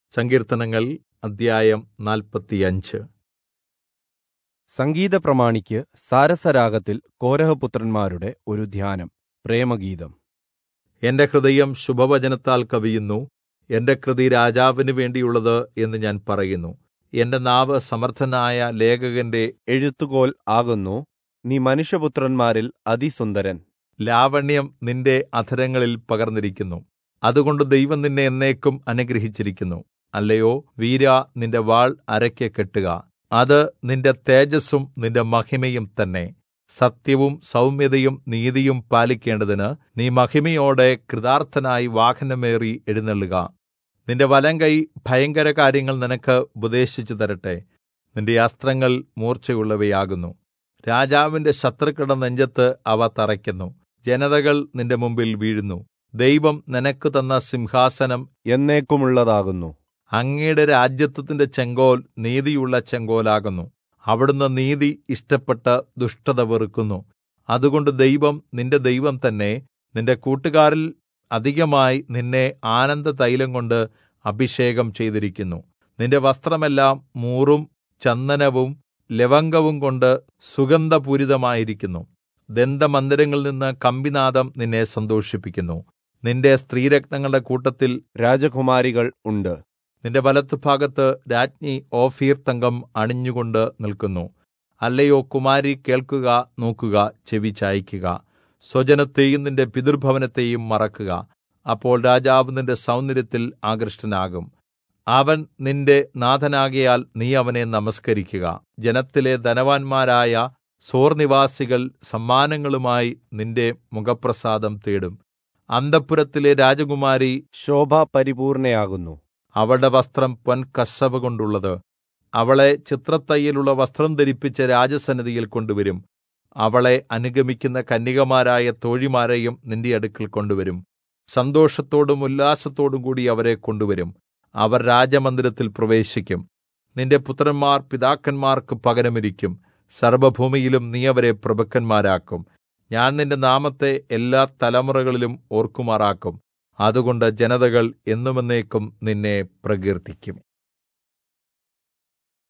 സങ്കീർത്തനങ്ങൾ അദ്ധ്യായം നാൽപ്പത്തിയഞ്ച് സംഗീത പ്രമാണിക്ക് സാരസരാഗത്തിൽ കോരഹപുത്രന്മാരുടെ ഒരു ധ്യാനം പ്രേമഗീതം എന്റെ ഹൃദയം ശുഭവചനത്താൽ കവിയുന്നു എന്റെ കൃതി രാജാവിന് വേണ്ടിയുള്ളത് എന്ന് ഞാൻ പറയുന്നു എന്റെ നാവ് സമർത്ഥനായ ലേഖകന്റെ എഴുത്തുകോൽ ആകുന്നു നീ മനുഷ്യപുത്രന്മാരിൽ അതിസുന്ദരൻ ലാവണ്യം നിന്റെ അധരങ്ങളിൽ പകർന്നിരിക്കുന്നു അതുകൊണ്ട് ദൈവം നിന്നെ എന്നേക്കും അനുഗ്രഹിച്ചിരിക്കുന്നു അല്ലയോ വീരാ നിന്റെ വാൾ അരയ്ക്ക് കെട്ടുക അത് നിന്റെ തേജസ്സും നിന്റെ മഹിമയും തന്നെ സത്യവും സൗമ്യതയും നീതിയും പാലിക്കേണ്ടതിന് നീ മഹിമയോടെ കൃതാർത്ഥനായി വാഹനമേറി എഴുന്നള്ളുക നിന്റെ വലങ്കൈ ഭയങ്കര കാര്യങ്ങൾ നിനക്ക് ഉപദേശിച്ചു തരട്ടെ നിന്റെ അസ്ത്രങ്ങൾ മൂർച്ചയുള്ളവയാകുന്നു രാജാവിന്റെ ശത്രുക്കളുടെ നെഞ്ചത്ത് അവ തറയ്ക്കുന്നു ജനതകൾ നിന്റെ മുമ്പിൽ വീഴുന്നു ദൈവം നിനക്ക് തന്ന സിംഹാസനം എന്നേക്കുമുള്ളതാകുന്നു അങ്ങയുടെ രാജ്യത്വത്തിന്റെ ചെങ്കോൽ നീതിയുള്ള ചെങ്കോലാകുന്നു അവിടുന്ന് നീതി ഇഷ്ടപ്പെട്ട് ദുഷ്ടത വെറുക്കുന്നു അതുകൊണ്ട് ദൈവം നിന്റെ ദൈവം തന്നെ നിന്റെ കൂട്ടുകാരിൽ അധികമായി നിന്നെ ആനന്ദ തൈലം കൊണ്ട് അഭിഷേകം ചെയ്തിരിക്കുന്നു നിന്റെ വസ്ത്രമെല്ലാം മൂറും ചന്ദനവും ലവംഗവും കൊണ്ട് സുഗന്ധപൂരിതമായിരിക്കുന്നു ദന്തമന്ദിരങ്ങളിൽ നിന്ന് കമ്പിനാദം നിന്നെ സന്തോഷിപ്പിക്കുന്നു നിന്റെ സ്ത്രീരത്നങ്ങളുടെ കൂട്ടത്തിൽ രാജകുമാരികൾ ഉണ്ട് നിന്റെ വലത്തുഭാഗത്ത് രാജ്ഞി ഓഫീർ തങ്കം അണിഞ്ഞുകൊണ്ട് നിൽക്കുന്നു അല്ലയോ കുമാരി കേൾക്കുക നോക്കുക ചെവി ചായ്ക്കുക സ്വജനത്തെയും നിന്റെ പിതൃഭവനത്തെയും മറക്കുക അപ്പോൾ രാജാവ് നിന്റെ സൗന്ദര്യത്തിൽ ആകൃഷ്ടനാകും അവൻ നിന്റെ നാഥനാകയാൽ നീ അവനെ നമസ്കരിക്കുക ജനത്തിലെ ധനവാന്മാരായ സോർനിവാസികൾ സമ്മാനങ്ങളുമായി നിന്റെ മുഖപ്രസാദം തേടും അന്തഃപുരത്തിലെ രാജകുമാരി ശോഭ പരിപൂർണയാകുന്നു അവളുടെ വസ്ത്രം പൊൻകസവ് കൊണ്ടുള്ളത് അവളെ ചിത്രത്തയ്യലുള്ള വസ്ത്രം ധരിപ്പിച്ച് രാജസന്നിധിയിൽ കൊണ്ടുവരും അവളെ അനുഗമിക്കുന്ന കന്യകമാരായ തോഴിമാരെയും നിന്റെ അടുക്കൽ കൊണ്ടുവരും സന്തോഷത്തോടും ഉല്ലാസത്തോടും കൂടി അവരെ കൊണ്ടുവരും അവർ രാജമന്ദിരത്തിൽ പ്രവേശിക്കും നിന്റെ പുത്രന്മാർ പിതാക്കന്മാർക്ക് പകരമിരിക്കും സർവ്വഭൂമിയിലും നീ അവരെ പ്രഭുക്കന്മാരാക്കും ഞാൻ നിന്റെ നാമത്തെ എല്ലാ തലമുറകളിലും ഓർക്കുമാറാക്കും അതുകൊണ്ട് ജനതകൾ എന്നുമെന്നേക്കും നിന്നെ പ്രകീർത്തിക്കും